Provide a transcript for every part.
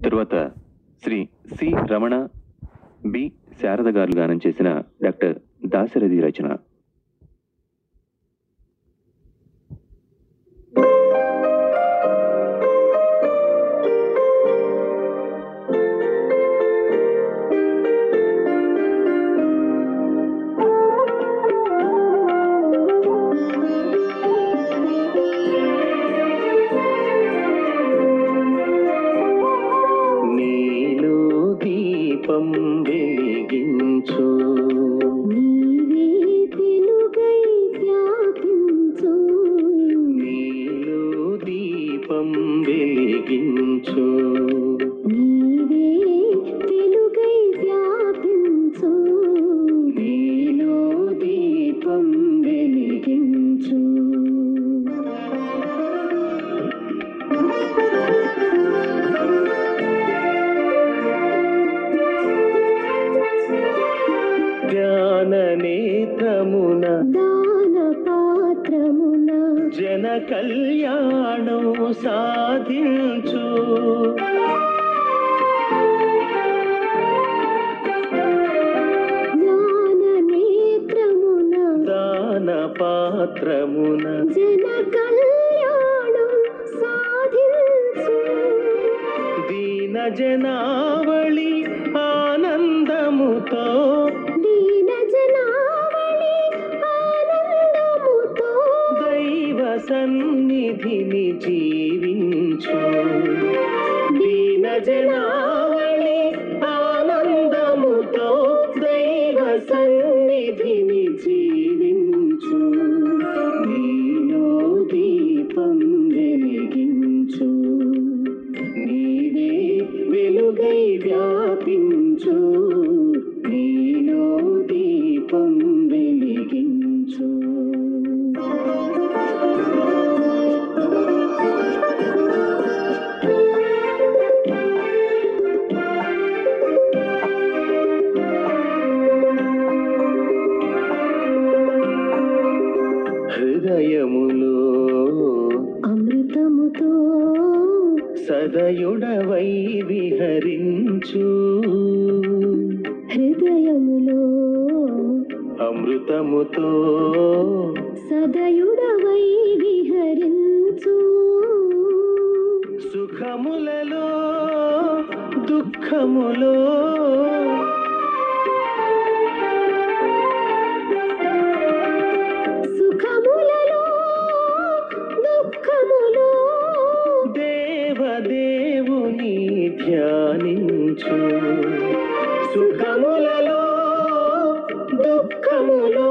తరువాత Shri C Ramana B Sharada గారు గానం చేసిన డాక్టర్ దాశరథి రచన నీలో దీపం వెలిగించు నీవే వెలుగై వ్యాపించు నీలో దీపం వెలిగించు నీవే వెలుగై వ్యాపించు నీలో దీపం వెలిగించు జ్ఞాన నేత్రమున దాన పాత్రమున జన కళ్యాణం సాధించు జ్ఞాన నేత్రమున దాన పాత్రమున జన కళ్యాణం సాధించు దీన జనావళి ఆనందముతో దీన జనావళి ఆనందముతో దైవ సన్నిధిని జీవించు దీన జనావళి ఆనందముతో దైవ సన్నిధిని జీవించు నీలో దీపం వెలిగించు నీవే వెలుగై వ్యాపించు నీలో దీపం వెలిగించు హృదయములో అమృతముతో సదయుడవై విహరించు హృదయములో అమృతముతో సదయుడవై విహరించు సుఖములలో దుఃఖములో సుఖములలో దుఃఖములో దేవదేవుని ధ్యానించు సుఖములలో దుఃఖములో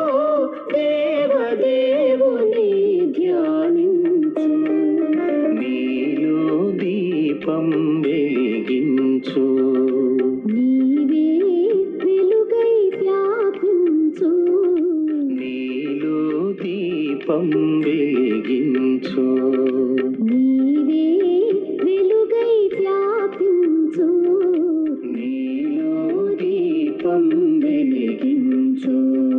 దేవదేవుని ధ్యానించు నీలో దీపం వెలిగించు నీవే వెలుగై వ్యాపించు నీలో దీపం వెలిగించు నీవే వెలుగై వ్యాపించు నీలో దీపం వెలిగించు